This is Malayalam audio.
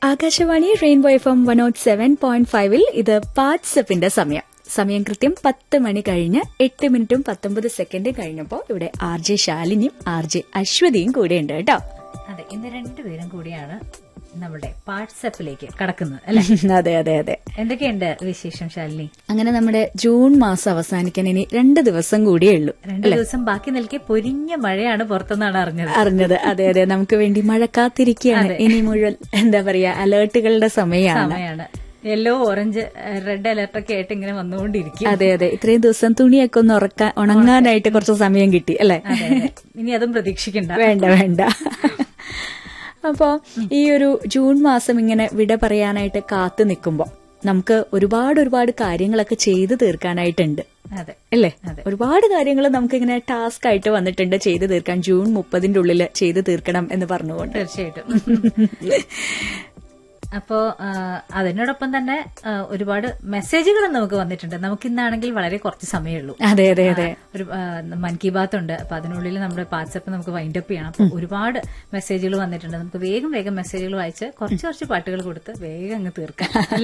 Akashvani rainbow F M one nought seven point ഫൈവിൽ ഇത് വാട്സപ്പിന്റെ സമയം സമയം കൃത്യം പത്ത് മണി കഴിഞ്ഞ് എട്ട് മിനിറ്റും പത്തൊമ്പത് സെക്കൻഡും കഴിഞ്ഞപ്പോൾ ഇവിടെ ആർ ജെ ശാലിനിയും ആർ ജെ അശ്വതിയും കൂടെയുണ്ട് കേട്ടോ അതെ ഇന്ന് രണ്ടുപേരും കൂടിയാണ് നമ്മുടെ വാട്സപ്പിലേക്ക് കടക്കുന്നത് അല്ലെ അതെ അതെ അതെ എന്തൊക്കെയുണ്ട് വിശേഷം ശാലിനി അങ്ങനെ നമ്മുടെ ജൂൺ മാസം അവസാനിക്കാൻ ഇനി രണ്ട് ദിവസം കൂടിയേ ഉള്ളൂ രണ്ടു ദിവസം ബാക്കി നിൽക്കെ പൊരിഞ്ഞ മഴയാണ് പുറത്തുനിന്നാണ് അറിഞ്ഞത് അറിഞ്ഞത് അതെ അതെ നമുക്ക് വേണ്ടി മഴ കാത്തിരിക്കുകയാണ് ഇനി മുഴുവൻ എന്താ പറയാ അലേർട്ടുകളുടെ സമയമാണ് സമയമാണ് യെല്ലോ ഓറഞ്ച് റെഡ് അലർട്ട് ഒക്കെ ആയിട്ട് ഇങ്ങനെ വന്നുകൊണ്ടിരിക്കും അതെ അതെ ഇത്രയും ദിവസം തുണിയൊക്കെ ഒന്ന് ഉറക്കാൻ ഉണങ്ങാനായിട്ട് കുറച്ച് സമയം കിട്ടി അല്ലെ അതെ, അതെ. ഇനി അതും പ്രതീക്ഷിക്കണ്ട വേണ്ട വേണ്ട അപ്പോ ഈ ഒരു ജൂൺ മാസം ഇങ്ങനെ വിട പറയാനായിട്ട് കാത്തു നിൽക്കുമ്പോ നമുക്ക് ഒരുപാട് ഒരുപാട് കാര്യങ്ങളൊക്കെ ചെയ്തു തീർക്കാനായിട്ടുണ്ട് അതെ അല്ലേ ഒരുപാട് കാര്യങ്ങൾ നമുക്ക് ഇങ്ങനെ ടാസ്ക് ആയിട്ട് വന്നിട്ടുണ്ട് ചെയ്തു തീർക്കാൻ ജൂൺ മുപ്പതിന്റെ ഉള്ളിൽ ചെയ്തു തീർക്കണം എന്ന് പറഞ്ഞുകൊണ്ട് തീർച്ചയായിട്ടും അപ്പോ ആ, അതിനോടൊപ്പം തന്നെ ആ, ഒരുപാട് മെസ്സേജുകൾ നമുക്ക് വന്നിട്ടുണ്ട് നമുക്ക് ഇന്നാണെങ്കിൽ വളരെ കുറച്ച് സമയമുള്ളൂ അതെ അതെ അതെ ഒരു ആ, മൻ കി ബാത്ത് ഉണ്ട് അപ്പൊ അതിനുള്ളിൽ നമ്മുടെ വാട്സപ്പ് നമുക്ക് വൈൻഡ് അപ്പ് ചെയ്യണം അപ്പൊ ഒരുപാട് മെസ്സേജുകൾ വന്നിട്ടുണ്ട് നമുക്ക് വേഗം വേഗം മെസ്സേജുകൾ വായിച്ച് കുറച്ച് കുറച്ച് പാട്ടുകൾ കൊടുത്ത് വേഗം അങ്ങ് തീർക്കാം